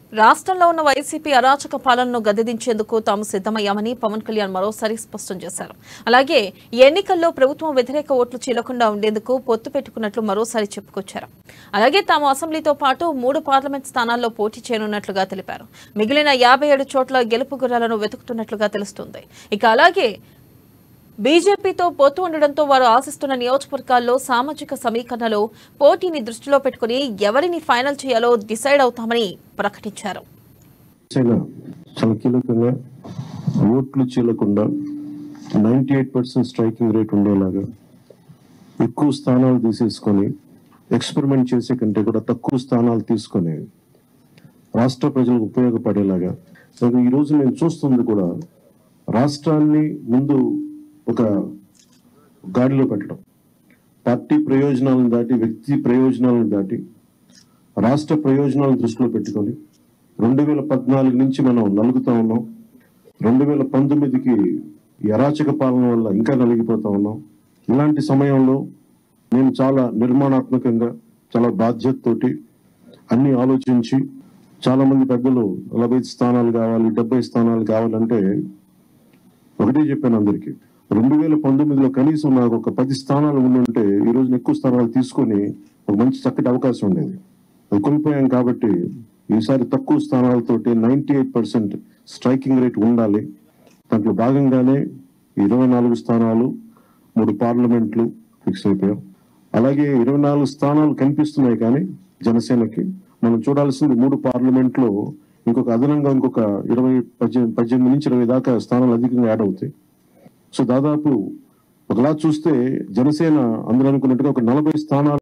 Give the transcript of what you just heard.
రాష్ట్రంలో ఉన్న వైసీపీ అరాచక పాలనను గద్దెదించేందుకు తాము సిద్దమయ్యామని పవన్ కళ్యాణ్ మరోసారి స్పష్టం చేశారు అలాగే ఈ ఎన్నికల్లో ప్రభుత్వం వ్యతిరేక ఓట్లు చీలకుండా ఉండేందుకు పొత్తు పెట్టుకున్నట్లు మరోసారి చెప్పుకొచ్చారు అలాగే తాము అసెంబ్లీతో పాటు మూడు పార్లమెంట్ స్థానాల్లో పోటీ చేయనున్నట్లుగా తెలిపారు మిగిలిన యాభై ఏడు చోట్ల గెలుపు గుర్రాలను వెతుకుతున్నట్లుగా తెలుస్తుంది ఇక అలాగే బీజేపీతో పొత్తు ఉండడంతో వారు ఆశిస్తున్న నియోజకవర్గాల్లో సామాజిక సమీకరణలో పోటీని దృష్టిలో పెట్టుకుని ఎవరిని ఫైనల్ చేయాలో డిసైడ్ అవుతామని ప్రకటించారు చైనా చాలా కీలకంగా ఓట్లు చీలకుండా ninety eight percent striking rate ఉండేలాగా ఎక్కువ స్థానాలు తీసేసుకొని ఎక్స్పెరిమెంట్ చేసే కంటే కూడా తక్కువ స్థానాలు తీసుకొని రాష్ట్ర ప్రజలకు ఉపయోగపడేలాగా సో ఈ రోజు నేను చూస్తుంది కూడా రాష్ట్రాన్ని ముందు ఒక గాడిలో పెట్టడం పార్టీ ప్రయోజనాలను దాటి వ్యక్తి ప్రయోజనాలను దాటి రాష్ట్ర ప్రయోజనాలను దృష్టిలో పెట్టుకొని రెండు వేల పద్నాలుగు నుంచి మనం నలుగుతా ఉన్నాం రెండు వేల పంతొమ్మిదికి ఈ అరాచక పాలన వల్ల ఇంకా నలిగిపోతా ఉన్నాం ఇలాంటి సమయంలో నేను చాలా నిర్మాణాత్మకంగా చాలా బాధ్యతతోటి అన్ని ఆలోచించి చాలా మంది పెద్దలు నలభై స్థానాలు కావాలి డెబ్బై స్థానాలు కావాలంటే ఒకటే చెప్పాను అందరికీ రెండు వేల పంతొమ్మిదిలో కనీసం నాకు ఒక పది స్థానాలు ఉండుంటే ఈ రోజున ఎక్కువ స్థానాలు తీసుకొని ఒక మంచి చక్కటి అవకాశం ఉండేది అది కోల్పోయాం కాబట్టి ఈసారి తక్కువ స్థానాలతోటి ninety eight percent striking rate ఉండాలి దాంట్లో భాగంగానే ఇరవై నాలుగు స్థానాలు మూడు పార్లమెంట్లు ఫిక్స్ అయిపోయాం అలాగే ఇరవై నాలుగు స్థానాలు కనిపిస్తున్నాయి కానీ జనసేనకి మనం చూడాల్సింది మూడు పార్లమెంట్లో ఇంకొక అదనంగా ఇంకొక ఇరవై పద్దెనిమిది పద్దెనిమిది నుంచి ఇరవై దాకా స్థానాలు అధికంగా యాడ్ అవుతాయి సో దాదాపు ఒకలా చూస్తే జనసేన అందరూ అనుకున్నట్టుగా ఒక నలభై స్థానాలు